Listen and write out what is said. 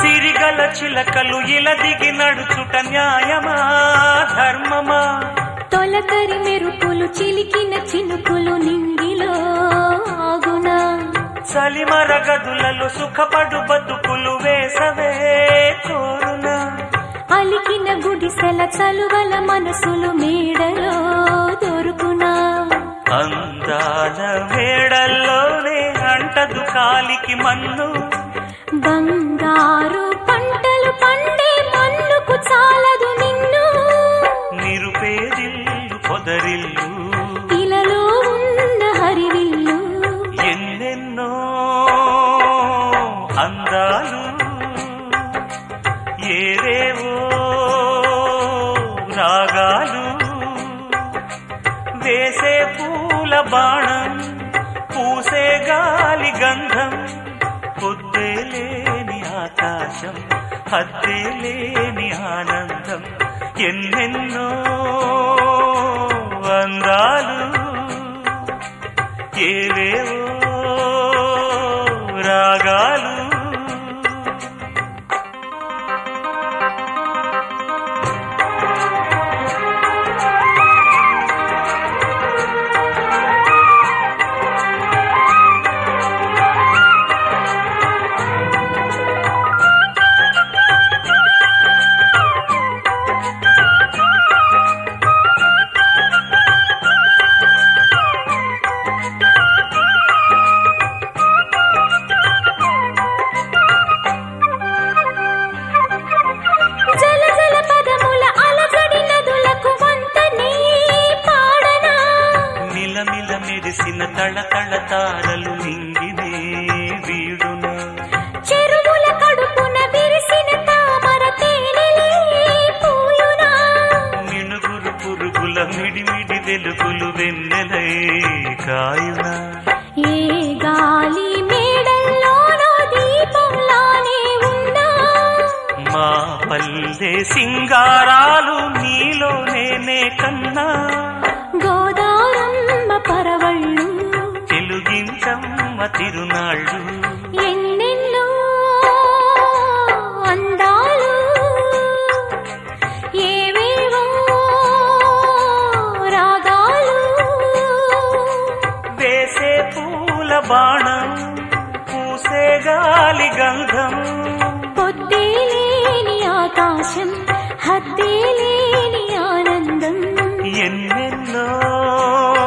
విరిగల చిలకలు ఇలా దిగి నడుచుట న్యాయమా ధర్మమా తొలకరి మెరుపులు చిలికిన చినుకులు నింగిలో ఆగునా చలిమర గదులలో సుఖపడు బతుకులు వేసవే కోరునా అలికిన గుడిసెల చలువల మనసులు మేడలో దొరుకునా అందాల మేడల్లోనే అంటదు కాలికి మన్ను బంగారు పంటలు పండే మన్నుకు చాలదు నిన్ను నిరుపేదిల్లు పొదరిల్లు ఇలలో ఉన్న హరివిల్లు ఎన్నెన్నో అందాలు ఏవేవో రాగాలు వేసే పూల బాణం పూసే గాలి గంధం పొద్దే లేని ఆకాశం హద్దే లేని ఆనందం ఎన్నెన్నో అందాలు ఏవేవో రాగాలు జల జల పదముల అలజడి నదులకు వంతనే పాడనా మిలమిల మెరిసిన తళతళ తారలు నింగినే వీడున చెరువుల కడుపున విరిసిన తామర తేనెలే పూయునా మినుగురు పురుగుల మిడిమిడి వెలుగులు వెన్నెలై కాయున ఏ గాలి మేడల్లోనో దీపంలానే ఉన్నా మా పల్లె సింగారాలు నీలో నేనే కన్నా గోదారమ్మ పరవళ్ళు తెలుగించమ్మ తిరునాళ్ళు ఎన్నెన్నో అందాలు ఏవేవో రాగాలు వేసే పూల బాణం పూసే గాలి గంధం పొద్దే లేని ఆకాశం హద్దే లేని ఆనందం ఎన్నెన్నో